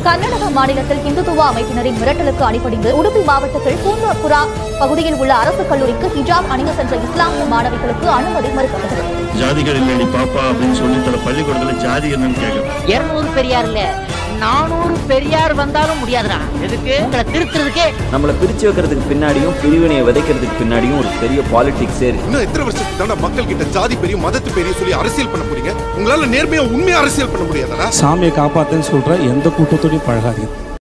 கர்நாடக மாநிலத்தில் இந்துத்துவ அமைப்பினரின் மிரட்டலுக்கு அடிபணிந்து உடுப்பி மாவட்டத்தில் பூந்தப்புரா பகுதியில் உள்ள அரசு கல்லூரிக்கு ஹிஜாப் அணிந்து சென்ற இஸ்லாமிய மாணவிகளுக்கு அனுமதி மறுக்கப்பட்டது ஜாதிகள் இல்லடி பாப்பா அப்படின்னு சொல்லி தர பள்ளிக்கூடத்துல ஜாதி என்னன்னு கேட்கறேன் இருநூறு பெரியார் இல்ல நானூறு பெரியார் வந்தாலும் முடியாதுடா எதுக்கு உங்களை திருத்துறதுக்கே நம்மளை பிரிச்சு வைக்கிறதுக்கு பின்னாடியும் பிரிவினையை விதைக்கிறதுக்கு பின்னாடியும் ஒரு பெரிய பாலிடிக்ஸே இருக்கு இன்னும் எத்தனை வருஷத்துக்கு தானே மக்கள் கிட்ட ஜாதி பெரியும் மதத்து பெரியும் சொல்லி அரசியல் பண்ண போறீங்க உங்களால நேர்மையா உண்மையா அரசியல் பண்ண முடியாதா சாமியை காப்பாத்துன்னு சொல்ற எந்த கூட்டத்தோடையும் பழகாதீங்க